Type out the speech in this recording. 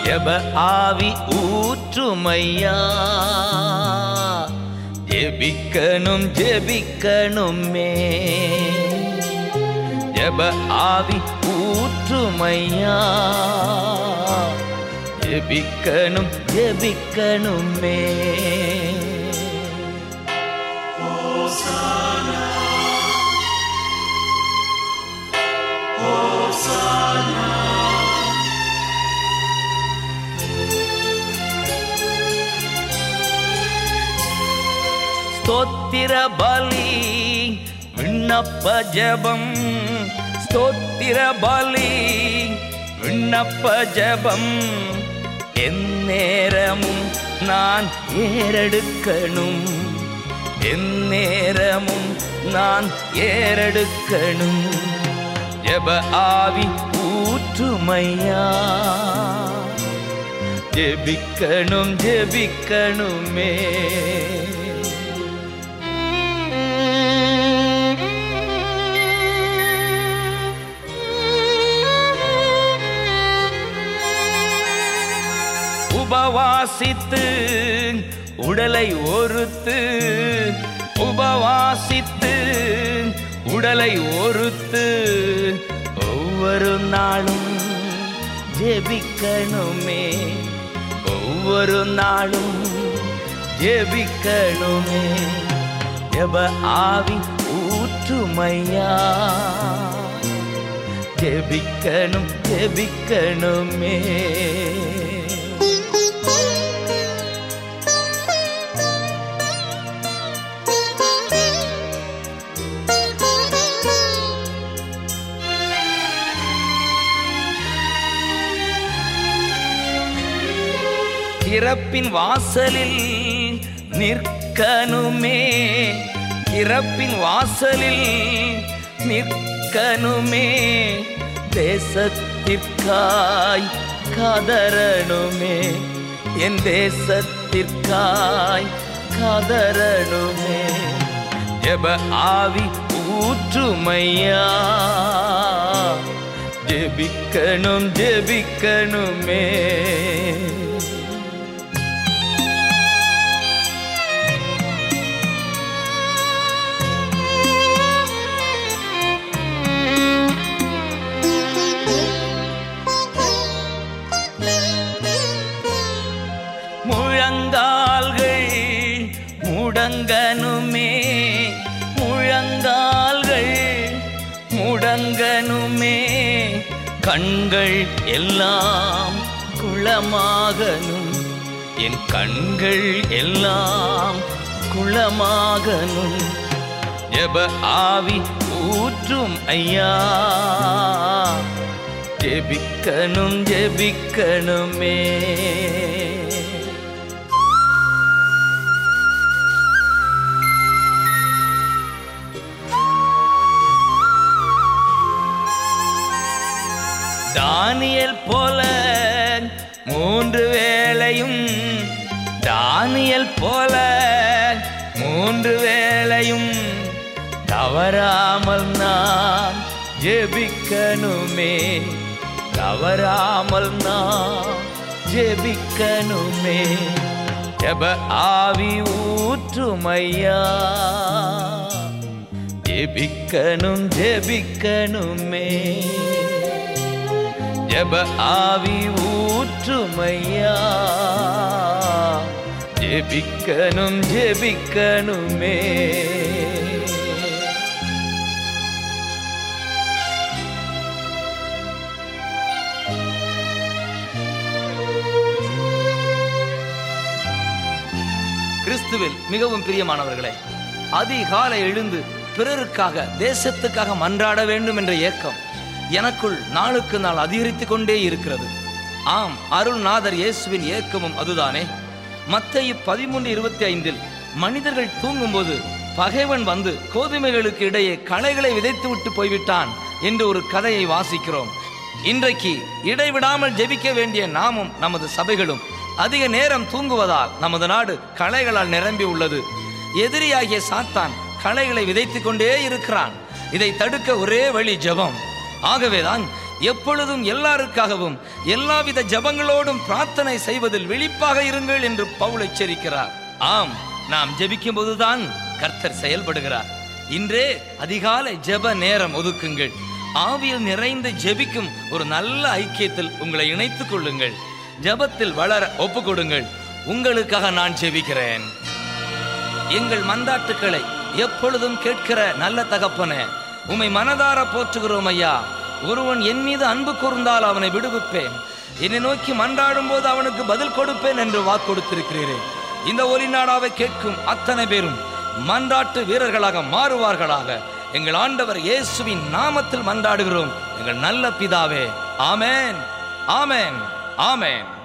ஜப ஆவி ஊற்றுமையா ஜெபிக்கணும் ஜெபிக்கணுமே ஜப ஆவி ஊற்றுமையா ஜெபிக்கணும் ஜெபிக்கணுமே ஸ்தோத்திர பலி விண்ணப்ப ஜபம் ஸ்தோத்திர பலி விண்ணப்ப ஜபம் எந்நேரமும் நான் ஏறெடுக்கணும் எந்நேரமும் நான் ஏறெடுக்கணும் ஜப ஆவி ஊற்றுமையா ஜெபிக்கணும் ஜெபிக்கணுமே உபவாசித்து உடலை ஒருத்து உபவாசித்து உடலை ஒருத்து ஒவ்வொரு நாளும் ஜெபிக்கணுமே ஒவ்வொரு நாளும் ஜெபிக்கணுமே ஜெப ஆவி ஊற்றுமையா ஜெபிக்கணும் ஜெபிக்கணுமே திறப்பின் வாசலில் நிற்கணுமே திறப்பின் வாசலில் நிற்கணுமே தேசத்திற்காய் கதறணுமே என் தேசத்திற்காய் கதறணுமே ஜெப ஆவி ஊற்றுமையா ஜெபிக்கணும் ஜெபிக்கணுமே முழங்கால்கள் முடங்கனுமே முழங்கால்கள் முடங்கனுமே கண்கள் எல்லாம் குளமாகனும் என் கண்கள் எல்லாம் குளமாகனும் ஜெப ஆவி ஊற்றும் ஐயா ஜெபிக்கணும் ஜெபிக்கணுமே தானியல் போல மூன்று வேளையும் தானியல் போல மூன்று வேளையும் தவறாமல் நான் ஜெபிக்கணுமே தவறாமல் நான் ஜெபிக்கணுமே ஜெப ஆவி ஊற்றுமையா ஜெபிக்கணும் ஜெபிக்கணுமே ஜப ஆவி ஊற்றுமையா ஜெபிக்கணும் ஜெபிக்கணுமே கிறிஸ்துவில் மிகவும் பிரியமானவர்களே அதிகாலை எழுந்து பிறருக்காக தேசத்துக்காக மன்றாட வேண்டும் என்ற ஏக்கம் எனக்குள் நாளுக்கு நாள் அதிகரித்துக் கொண்டே இருக்கிறது ஆம் அருள்நாதர் இயேசுவின் ஏக்கமும் அதுதானே மத்தேயு பதிமூன்று இருபத்தி ஐந்தில் மனிதர்கள் தூங்கும்போது பகைவன் வந்து கோதுமைகளுக்கு இடையே களைகளை விதைத்து விட்டு போய்விட்டான் என்று ஒரு கதையை வாசிக்கிறோம் இன்றைக்கு இடைவிடாமல் ஜெபிக்க வேண்டிய நாமும் நமது சபைகளும் அதிக நேரம் தூங்குவதால் நமது நாடு களைகளால் நிரம்பி உள்ளது எதிரியாகிய சாத்தான் களைகளை விதைத்துக் கொண்டே இருக்கிறான் இதை தடுக்க ஒரே வழி ஜெபம் ஆகவேதான் எப்பொழுதும் எல்லாருக்காகவும் எல்லாவித ஜபங்களோடும் பிரார்த்தனை செய்வதில் விழிப்பாக இருங்கள் என்று பவுல் எச்சரிக்கிறார் ஆம் நாம் ஜெபிக்கும் போதுதான் கர்த்தர் செயல்படுகிறார் இன்றே அதிகாலை ஜெப நேரம் ஒதுக்குங்கள் ஆவியில் நிறைந்து ஜெபிக்கும் ஒரு நல்ல ஐக்கியத்தில் உங்களை இணைத்துக் கொள்ளுங்கள் ஜெபத்தில் வளர ஒப்பு கொடுங்கள் உங்களுக்காக நான் ஜெபிக்கிறேன் எங்கள் மந்தாட்டுக்களை எப்பொழுதும் கேட்கிற நல்ல தகப்பனே உம்மை மனதார போற்றுகிறோம் ஐயா ஒருவன் என் மீது அன்பு கூர்ந்தால் அவனை விடுவிப்பேன் என்னை நோக்கி மன்றாடும் போது அவனுக்கு பதில் கொடுப்பேன் என்று வாக்கு கொடுத்திருக்கிறீரே இந்த ஒலி நாடாவை கேட்கும் அத்தனை பேரும் மன்றாட்டு வீரர்களாக மாறுவார்களாக எங்கள் ஆண்டவர் இயேசுவின் நாமத்தில் மன்றாடுகிறோம் எங்கள் நல்ல பிதாவே ஆமென் ஆமென் ஆமென்